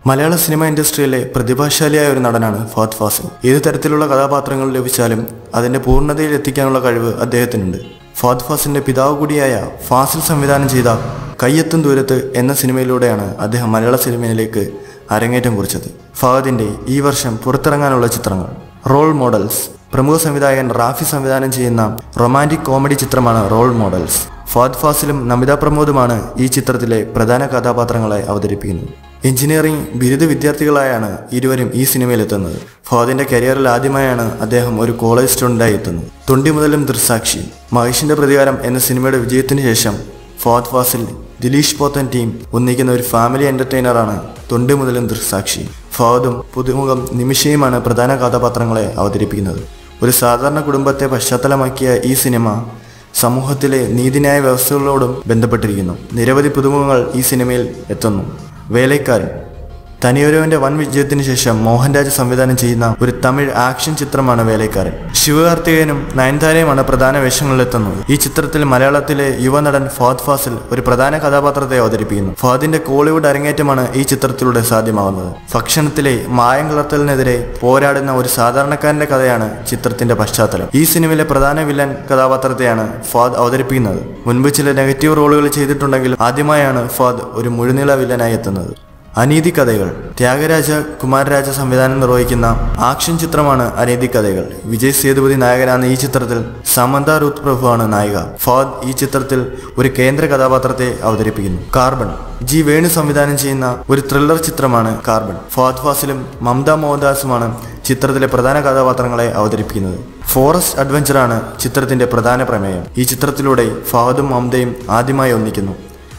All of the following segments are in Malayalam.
മലയാള സിനിമ ഇൻഡസ്ട്രിയിലെ പ്രതിഭാശാലിയായ ഒരു നടനാണ് ഫഹദ് ഫാസിൽ ഏത് തരത്തിലുള്ള കഥാപാത്രങ്ങൾ ലഭിച്ചാലും അതിന്റെ പൂർണ്ണതയിൽ എത്തിക്കാനുള്ള കഴിവ് അദ്ദേഹത്തിനുണ്ട് ഫഹദ് ഫാസിലിന്റെ പിതാവ് കൂടിയായ ഫാസിൽ സംവിധാനം ചെയ്ത കയ്യെത്തും ദൂരത്ത് എന്ന സിനിമയിലൂടെയാണ് അദ്ദേഹം മലയാള സിനിമയിലേക്ക് അരങ്ങേറ്റം കുറിച്ചത് ഫഹദിന്റെ ഈ വർഷം പുറത്തിറങ്ങാനുള്ള ചിത്രങ്ങൾ റോൾ മോഡൽസ് പ്രമുഖ സംവിധായകൻ റാഫി സംവിധാനം ചെയ്യുന്ന റൊമാൻറ്റിക് കോമഡി ചിത്രമാണ് റോൾ മോഡൽസ് ഫഹദ് ഫാസിലും നമിത പ്രമോദുമാണ് ഈ ചിത്രത്തിലെ പ്രധാന കഥാപാത്രങ്ങളെ അവതരിപ്പിക്കുന്നത് എഞ്ചിനീയറിംഗ് ബിരുദ വിദ്യാർത്ഥികളായാണ് ഇരുവരും ഈ സിനിമയിലെത്തുന്നത് ഫഹദിന്റെ കരിയറിൽ ആദ്യമായാണ് അദ്ദേഹം ഒരു കോളേജ് സ്റ്റുഡന്റായി എത്തുന്നത് തൊണ്ടി മുതലും ദൃസാക്ഷി മഹേഷിന്റെ പ്രതികാരം എന്ന സിനിമയുടെ വിജയത്തിന് ശേഷം ഫഹദ് ഫാസിൽ ദിലീഷ് പോത്തൻ ടീം ഒന്നിക്കുന്ന ഒരു ഫാമിലി എന്റർടൈനറാണ് തൊണ്ടി മുതലും ദൃസാക്ഷി ഫഹദും പുതുമുഖം നിമിഷയുമാണ് പ്രധാന കഥാപാത്രങ്ങളെ അവതരിപ്പിക്കുന്നത് ഒരു സാധാരണ കുടുംബത്തെ പശ്ചാത്തലമാക്കിയ ഈ സിനിമ സമൂഹത്തിലെ നീതിന്യായ വ്യവസ്ഥകളോടും ബന്ധപ്പെട്ടിരിക്കുന്നു നിരവധി പുതുമുഖങ്ങൾ ഈ സിനിമയിൽ എത്തുന്നു വേലൈക്കാരൻ തനിയൊരുവന്റെ വൻ വിജയത്തിന് ശേഷം മോഹൻരാജ് സംവിധാനം ചെയ്യുന്ന ഒരു തമിഴ് ആക്ഷൻ ചിത്രമാണ് വേലൈക്കാരൻ ശിവകാർത്തികേയനും നയൻതാരയുമാണ് പ്രധാന വേഷങ്ങളിലെത്തുന്നത് ഈ ചിത്രത്തിൽ മലയാളത്തിലെ യുവനടൻ ഫഹദ് ഫാസിൽ ഒരു പ്രധാന കഥാപാത്രത്തെ അവതരിപ്പിക്കുന്നു ഫഹദിന്റെ കോളിവുഡ് അരങ്ങേറ്റമാണ് ഈ ചിത്രത്തിലൂടെ സാധ്യമാവുന്നത് ഭക്ഷണത്തിലെ മായം കലർത്തലിനെതിരെ പോരാടുന്ന ഒരു സാധാരണക്കാരന്റെ കഥയാണ് ചിത്രത്തിന്റെ പശ്ചാത്തലം ഈ സിനിമയിലെ പ്രധാന വില്ലൻ കഥാപാത്രത്തെയാണ് ഫഹദ് അവതരിപ്പിക്കുന്നത് മുൻപ് ചില നെഗറ്റീവ് റോളുകൾ ചെയ്തിട്ടുണ്ടെങ്കിലും ആദ്യമായാണ് ഫഹദ് ഒരു മുഴുനീള വില്ലനായി എത്തുന്നത് അനീതി കഥകൾ ത്യാഗരാജ കുമാരരാജ സംവിധാനം നിർവഹിക്കുന്ന ആക്ഷൻ ചിത്രമാണ് അനീതി കഥകൾ വിജയ് സേതുപതി നായകനാണ് ഈ ചിത്രത്തിൽ സമന്ത റൂത്ത് പ്രഭുവാണ് നായിക ഫഹദ് ഈ ചിത്രത്തിൽ ഒരു കേന്ദ്ര കഥാപാത്രത്തെ അവതരിപ്പിക്കുന്നു കാർബൺ ജി വേണു സംവിധാനം ചെയ്യുന്ന ഒരു ത്രില്ലർ ചിത്രമാണ് കാർബൺ ഫഹദ് ഫാസിലും മമത മോഹൻദാസുമാണ് ചിത്രത്തിലെ പ്രധാന കഥാപാത്രങ്ങളെ അവതരിപ്പിക്കുന്നത് ഫോറസ്റ്റ് അഡ്വഞ്ചറാണ് ചിത്രത്തിന്റെ പ്രധാന പ്രമേയം ഈ ചിത്രത്തിലൂടെ ഫഹദും മമതയും ആദ്യമായി ഒന്നിക്കുന്നു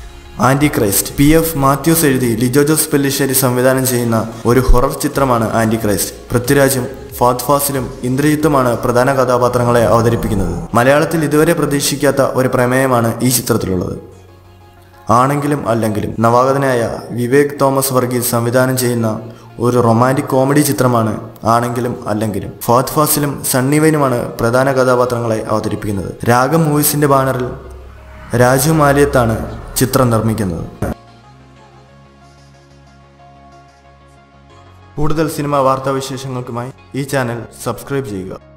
anti christ P F Mathews എഴുതി ലിജോ ജോസ് പെല്ലിശ്ശേരി സംവിധാനം ചെയ്യുന്ന ഒരു ഹൊറർ ചിത്രമാണ് ആന്റി ക്രൈസ്റ്റ് പൃഥ്വിരാജും ഫാദ് ഫാസിലും ഇന്ദ്രജിത്തുമാണ് പ്രധാന കഥാപാത്രങ്ങളെ അവതരിപ്പിക്കുന്നത് മലയാളത്തിൽ ഇതുവരെ പ്രതീക്ഷിക്കാത്ത ഒരു പ്രമേയമാണ് ഈ ചിത്രത്തിലുള്ളത് ആണെങ്കിലും അല്ലെങ്കിലും നവാഗതനായ വിവേക് തോമസ് വർഗീസ് സംവിധാനം ചെയ്യുന്ന ഒരു റൊമാൻറ്റിക് കോമഡി ചിത്രമാണ് ആണെങ്കിലും അല്ലെങ്കിലും ഫാദ് ഫാസിലും സണ്ണിവൈനുമാണ് പ്രധാന കഥാപാത്രങ്ങളെ അവതരിപ്പിക്കുന്നത് രാഗം മൂവീസിന്റെ ബാനറിൽ രാജു മാലിയത്താണ് ചിത്രം നിർമ്മിക്കുന്നത് കൂടുതൽ സിനിമ വാർത്താ വിശേഷങ്ങൾക്കുമായി ഈ ചാനൽ സബ്സ്ക്രൈബ് ചെയ്യുക